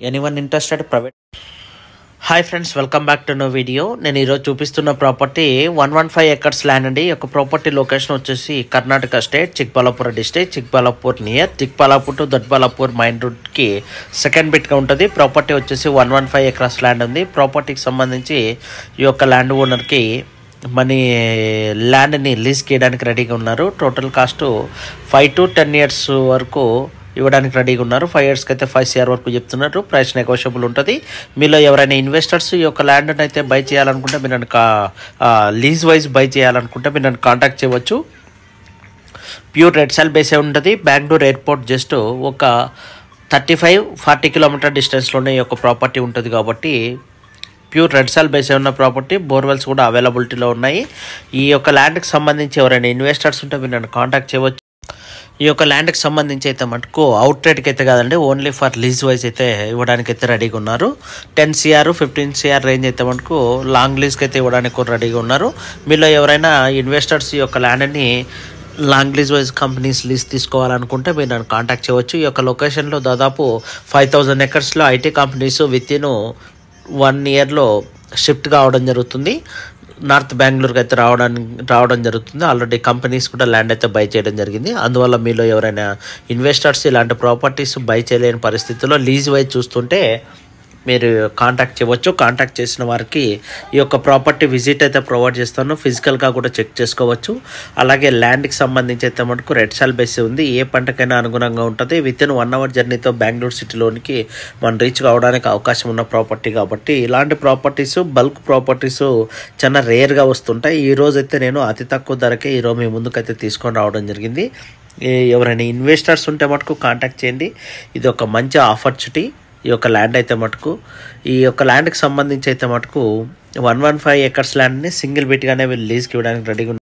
anyone interested private hi friends welcome back to నో video నేను ఈరోజు చూపిస్తున్న property one one five acres land అండి ఈ యొక్క ప్రాపర్టీ లొకేషన్ వచ్చేసి Karnataka state Chikballapur district Chikballapur near Chikballapur to Doddaballapur main రూట్కి సెకండ్ బిట్గా ఉంటుంది ప్రాపర్టీ వచ్చేసి one one five acres land ఉంది ప్రాపర్టీకి సంబంధించి ఈ యొక్క ల్యాండ్ ఓనర్కి మనీ ల్యాండ్ని లీజ్ చేయడానికి రెడీగా ఉన్నారు total cost five to ten years వరకు ఇవ్వడానికి రెడీగా ఉన్నారు ఫైవ్ ఇయర్స్కి అయితే ఫైవ్ సిఆర్ వరకు చెప్తున్నారు ప్రైస్ నెగోషియబుల్ ఉంటుంది మీలో ఎవరైనా ఇన్వెస్టర్స్ ఈ యొక్క ల్యాండ్ని అయితే బై చేయాలనుకుంటే మీరు నన్ను కా లీజ్ వైజ్ బై చేయాలనుకుంటే మీరు నన్ను కాంటాక్ట్ చేయవచ్చు ప్యూర్ రెడ్ సెల్ బేసే ఉంటుంది బెంగళూరు ఎయిర్పోర్ట్ జస్ట్ ఒక థర్టీ ఫైవ్ ఫార్టీ కిలోమీటర్ డిస్టెన్స్లోనే ఈ యొక్క ప్రాపర్టీ ఉంటుంది కాబట్టి ప్యూర్ రెడ్ సెల్ బేస్ ఉన్న ప్రాపర్టీ బోర్వెల్స్ కూడా అవైలబిలిటీలో ఉన్నాయి ఈ యొక్క ల్యాండ్కి సంబంధించి ఎవరైనా ఇన్వెస్టర్స్ ఉంటే మీరు నన్ను కాంటాక్ట్ చేయవచ్చు ఈ యొక్క ల్యాండ్కి సంబంధించి అయితే మటుకు అవుట్ రేట్కి అయితే కాదండి ఓన్లీ ఫర్ లీజ్ వైజ్ అయితే ఇవ్వడానికి అయితే రెడీగా ఉన్నారు ten CR fifteen CR range అయితే మటుకు లాంగ్ లీజ్కి అయితే ఇవ్వడానికి కూడా రెడీగా ఉన్నారు మీలో ఎవరైనా ఇన్వెస్టర్స్ ఈ యొక్క ల్యాండ్ని long lease wise companies lease తీసుకోవాలనుకుంటే మీరు నన్ను కాంటాక్ట్ చేయవచ్చు ఈ యొక్క లొకేషన్లో దాదాపు ఫైవ్ థౌజండ్ ఎకర్స్లో IT companies within one ఇయర్లో షిఫ్ట్ కావడం జరుగుతుంది నార్త్ బెంగళూరుకి అయితే రావడానికి రావడం జరుగుతుంది ఆల్రెడీ కంపెనీస్ కూడా ల్యాండ్ అయితే బై చేయడం జరిగింది అందువల్ల మీలో ఎవరైనా ఇన్వెస్టర్స్ ఇలాంటి ప్రాపర్టీస్ బై చేయలేని పరిస్థితుల్లో లీజ్ వైజ్ చూస్తుంటే మీరు కాంటాక్ట్ చేయవచ్చు కాంటాక్ట్ చేసిన వారికి ఈ యొక్క ప్రాపర్టీ విజిట్ అయితే ప్రొవైడ్ చేస్తాను ఫిజికల్గా కూడా చెక్ చేసుకోవచ్చు అలాగే ల్యాండ్కి సంబంధించి అయితే మటుకు రెడ్ సాల్ బేస్ ఉంది ఏ పంటకైనా అనుగుణంగా ఉంటుంది విత్ ఇన్ వన్ అవర్ జర్నీతో బెంగళూరు సిటీలోనికి మనం రీచ్ కావడానికి అవకాశం ఉన్న ప్రాపర్టీ కాబట్టి ఇలాంటి ప్రాపర్టీస్ బల్క్ ప్రాపర్టీస్ చాలా రేర్గా వస్తుంటాయి ఈ రోజు అయితే నేను అతి తక్కువ ధరకే ఈరోజు మీ ముందుకైతే తీసుకొని రావడం జరిగింది ఏ- ఎవరైనా ఇన్వెస్టర్స్ ఉంటే మటుకు కాంటాక్ట్ చేయండి ఇది ఒక మంచి ఆపర్చునిటీ ఈ యొక్క ల్యాండ్ అయితే మటుకు ఈ యొక్క ల్యాండ్కి సంబంధించి అయితే మటుకు వన్ వన్ ఫైవ్ ఎకర్స్ ల్యాండ్ని సింగిల్ బిట్గానే వీళ్ళు లీజ్కి ఇవ్వడానికి రెడీగా ఉన్నారు